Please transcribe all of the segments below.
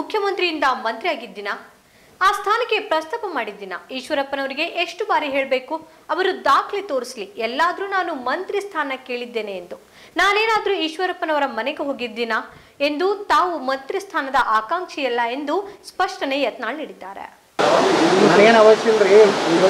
ಮುಖ್ಯಮಂತ್ರಿಯಿಂದ ಮಂತ್ರಿ ಆಗಿದ್ದೀನ ಆ ಸ್ಥಾನಕ್ಕೆ ಪ್ರಸ್ತಾಪ ಮಾಡಿದ್ದೀನ ಈಶ್ವರಪ್ಪನವರಿಗೆ ಎಷ್ಟು ಬಾರಿ ಹೇಳಬೇಕು ಅವರು ದಾಖಲೆ ತೋರಿಸ್ಲಿ ಎಲ್ಲಾದ್ರೂ ನಾನು ಮಂತ್ರಿ ಸ್ಥಾನ ಕೇಳಿದ್ದೇನೆ ಎಂದು ನಾನೇನಾದ್ರೂ ಈಶ್ವರಪ್ಪನವರ ಮನೆಗೆ ಹೋಗಿದ್ದೀನ ಎಂದು ತಾವು ಮಂತ್ರಿ ಸ್ಥಾನದ ಆಕಾಂಕ್ಷಿಯಲ್ಲ ಎಂದು ಸ್ಪಷ್ಟನೆ ಯತ್ನಾಳ್ ನೀಡಿದ್ದಾರೆ ನನಗೇನು ಅವಶ್ಯ ಇಲ್ರಿ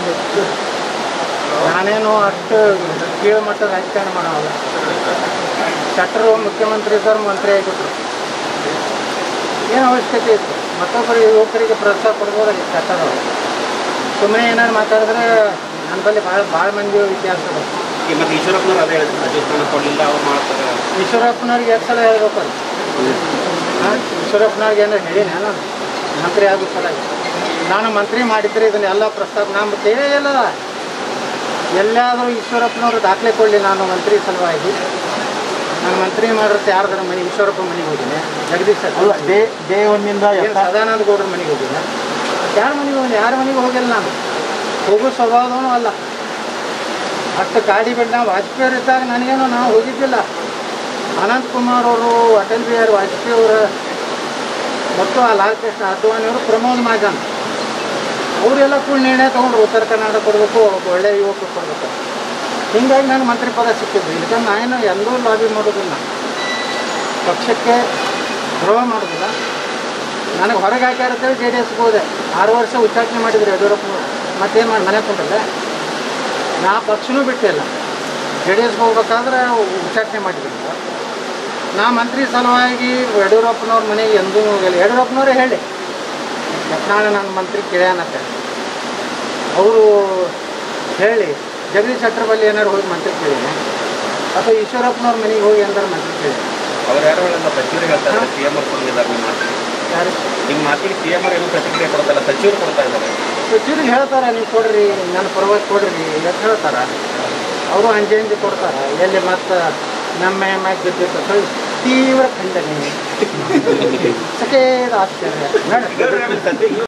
ನಾನೇನು ಅಷ್ಟು ಕೀಳು ಮಟ್ಟದ ರಾಜಕಾರಣ ಮಾಡೋಲ್ಲ ಶಟ್ರು ಮುಖ್ಯಮಂತ್ರಿ ಇದ್ದವ್ರು ಮಂತ್ರಿ ಆಗಿಬಿಟ್ರು ಏನು ಅವಶ್ಯಕತೆ ಇತ್ತು ಮತ್ತೊಬ್ಬರು ಯುವಕರಿಗೆ ಪ್ರೋತ್ಸಾಹ ಕೊಡ್ಬೋದಾಗಿತ್ತು ಶಟ್ಟರು ಸುಮ್ಮನೆ ಏನಾದ್ರು ಮಾತಾಡಿದ್ರೆ ನನ್ನ ಬಳಿ ಭಾಳ ಭಾಳ ಮಂದಿ ಇತಿಹಾಸ ಅದ ಈ ಮತ್ತೆ ಈಶ್ವರಪ್ಪನವ್ರು ಅದೇ ಹೇಳಿದ್ರು ರಾಜಸ್ಥಾನ ಕೊಡಲಿಲ್ಲ ಅವ್ರು ಮಾಡ್ತಾರೆ ಈಶ್ವರಪ್ಪನವ್ರಿಗೆ ಎಷ್ಟು ಸಲ ಹೇಳ್ಬೇಕು ಅದು ಹಾಂ ಈಶ್ವರಪ್ಪನವ್ರಿಗೆ ಏನಾರು ಹೇಳಿನ ನಾನು ಮಂತ್ರಿ ಆಗೋ ಸಲ ನಾನು ಮಂತ್ರಿ ಮಾಡಿದ್ರೆ ಇದನ್ನೆಲ್ಲ ಪ್ರಸ್ತಾಪ ನಾನು ಕೇಳೇ ಇಲ್ಲ ಎಲ್ಲಾದರೂ ಈಶ್ವರಪ್ಪನವರು ದಾಖಲೆ ಕೊಡಲಿ ನಾನು ಮಂತ್ರಿ ಸಲುವಾಗಿ ನಾನು ಮಂತ್ರಿ ಮಾಡಿರುತ್ತೆ ಯಾರ್ದಾರ ಮನೆ ಈಶ್ವರಪ್ಪ ಮನೆಗೆ ಹೋಗಿನಿ ಜಗದೀಶ್ ಅಲ್ಲ ಡೇ ಡೇ ಒನ್ನಿಂದ ಏನು ಸದಾನಂದ ಗೌಡ್ರ ಮನೆಗೆ ಹೋಗಿನ ಯಾರ ಮನೆಗೆ ಹೋಗಿನಿ ಯಾರ ಮನೆಗೆ ಹೋಗಿಲ್ಲ ನಾನು ಹೋಗೋ ಸ್ವಭಾವದವನು ಅಲ್ಲ ಅಷ್ಟು ಕಾಡಿ ಬಿಟ್ಟು ನಾವು ವಾಜಪೇಯಿ ಇದ್ದಾಗ ನನಗೇನು ನಾವು ಹೋಗಿದ್ದಿಲ್ಲ ಅನಂತ್ ಕುಮಾರ್ ಅವರು ಅಟಲ್ ಬಿಹಾರಿ ವಾಜಪೇಯಿ ಅವರ ಮತ್ತು ಆ ಲಾಲ್ ಕೃಷ್ಣ ಅದ್ವಾನಿ ಅವರು ಪ್ರಮೋದ್ ಮಹಾಜನ್ ಅವರೆಲ್ಲ ಕೂಡ ನಿರ್ಣಯ ತೊಗೊಂಡ್ರು ಉತ್ತರ ಕರ್ನಾಟಕ ಕೊಡಬೇಕು ಒಳ್ಳೆಯ ಯುವಕರು ಕೊಡಬೇಕು ಹೀಗಾಗಿ ನನಗೆ ಮಂತ್ರಿ ಪದ ಸಿಕ್ಕಿದ್ದು ಇದಕ್ಕೆ ನಾನು ಎಂದೂ ಲಾಬಿ ಮಾಡೋದಿಲ್ಲ ಪಕ್ಷಕ್ಕೆ ದ್ರೋಹ ಮಾಡೋದಿಲ್ಲ ನನಗೆ ಹೊರಗೆ ಹಾಕ್ಯಾರತ್ತೇಳಿ ಜೆ ಡಿ ಎಸ್ಗೆ ಹೋದೆ ಆರು ವರ್ಷ ಉಚ್ಚಾಟನೆ ಮಾಡಿದ್ರು ಯಡಿಯೂರಪ್ಪನವರು ಮತ್ತೇನು ಮಾಡಿ ಮನೆ ಕೊಟ್ಟಿಲ್ಲ ನಾ ಪಕ್ಷನೂ ಬಿಟ್ಟಿಲ್ಲ ಜೆ ಡಿ ಎಸ್ಗೆ ಹೋಗ್ಬೇಕಾದ್ರೆ ಉಚ್ಚಾಟನೆ ಮಾಡಿದ್ರು ನಾ ಮಂತ್ರಿ ಸಲುವಾಗಿ ಯಡಿಯೂರಪ್ಪನವ್ರ ಮನೆಗೆ ಎಂದೂ ಹೋಗಿಲ್ಲ ಯಡಿಯೂರಪ್ಪನವರೇ ಹೇಳಿ ಯತ್ನಾಳ ನನ್ನ ಮಂತ್ರಿ ಕೇಳ್ಯಾನತ್ತೆ ಅವರು ಹೇಳಿ ಜಗದೀಶ್ ಶೆಟ್ಟರ್ ಬಳಿ ಏನಾರು ಹೋಗಿ ಮಂತ್ರಿ ಕೇಳಿದೆ ಅಥವಾ ಈಶ್ವರಪ್ಪನವ್ರ ಮನೆಗೆ ಹೋಗಿ ಏನಾರು ಮಂತ್ರಿ ಕೇಳಿ ಅವ್ರು ಯಾರು ಹೇಳಿಲ್ಲ ಸಚಿವರು ಹೇಳ್ತಾ ಇದ್ದಾರೆ ಸಿ ಎಂ ಅವ್ರು ಕೊಡಲಿದ್ದಾರೆ ನಿಮ್ಮ ಮಾತಿಗೆ ಯಾರು ನಿಮ್ಮ ಮಾತಿಗೆ ಸಿ ಎಂ ಅವ್ರು ಏನೂ ಪ್ರತಿಕ್ರಿಯೆ ಕೊಡ್ತಲ್ಲ ಸಚಿವರು ಕೊಡ್ತಾ ಇದ್ದಾರೆ ಸಚಿವರಿಗೆ ಹೇಳ್ತಾರೆ ನೀವು ಕೊಡ್ರಿ ನನ್ನ ಪರವಾಗಿ ಕೊಡ್ರಿ ಎಷ್ಟು ಹೇಳ್ತಾರೆ ಅವರು ಅಂಜೆ ಅಂಜೆ ಕೊಡ್ತಾರೆ ಎಲ್ಲಿ ಮತ್ತೆ ನಮ್ಮ ಮ್ಯಾಚ್ ಗೆದ್ದಿತ್ತು ಅಂತ ಹೇಳಿ ತೀವ್ರ ಖಂಡನೆ ಸಕೇದ ಆಶ್ಚರ್ಯ ನೋಡ್ರಿ ಸದ್ಯ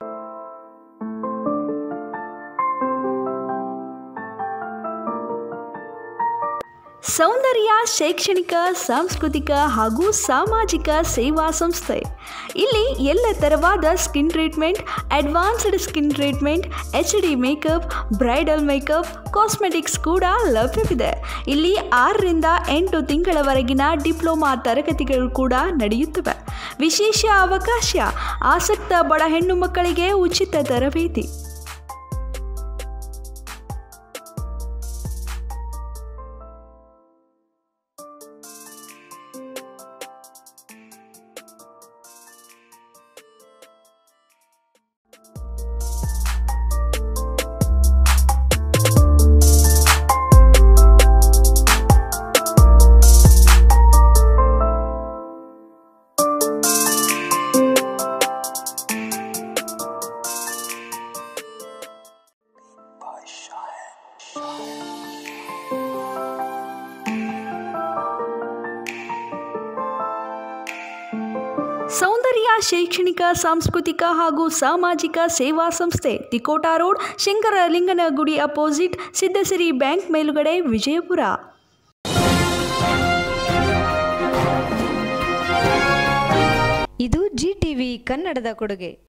ಸೌಂದರ್ಯ ಶೈಕ್ಷಣಿಕ ಸಾಂಸ್ಕೃತಿಕ ಹಾಗೂ ಸಾಮಾಜಿಕ ಸೇವಾ ಸಂಸ್ಥೆ ಇಲ್ಲಿ ಎಲ್ಲ ಥರವಾದ skin treatment advanced skin treatment H D makeup bridal makeup cosmetics ಕೂಡ ಲಭ್ಯವಿದೆ ಇಲ್ಲಿ ಆರರಿಂದ ಎಂಟು ತಿಂಗಳವರೆಗಿನ ಡಿಪ್ಲೊಮಾ ತರಗತಿಗಳು ಕೂಡ ನಡೆಯುತ್ತವೆ ವಿಶೇಷ ಅವಕಾಶ ಆಸಕ್ತ ಬಡ ಹೆಣ್ಣು ಮಕ್ಕಳಿಗೆ ಉಚಿತ ತರಬೇತಿ ಸೌಂದರ್ಯ ಶೈಕ್ಷಣಿಕ ಸಾಂಸ್ಕೃತಿಕ ಹಾಗೂ ಸಾಮಾಜಿಕ ಸೇವಾ ಸಂಸ್ಥೆ ತಿಕೋಟಾ ರೋಡ್ ಶಂಕರಲಿಂಗನಗುಡಿ ಅಪೋಸಿಟ್ ಸಿದ್ದಸಿರಿ ಬ್ಯಾಂಕ್ ಮೇಲುಗಡೆ ವಿಜಯಪುರ ಇದು ಜಿ ಟಿವಿ ಕನ್ನಡದ ಕೊಡುಗೆ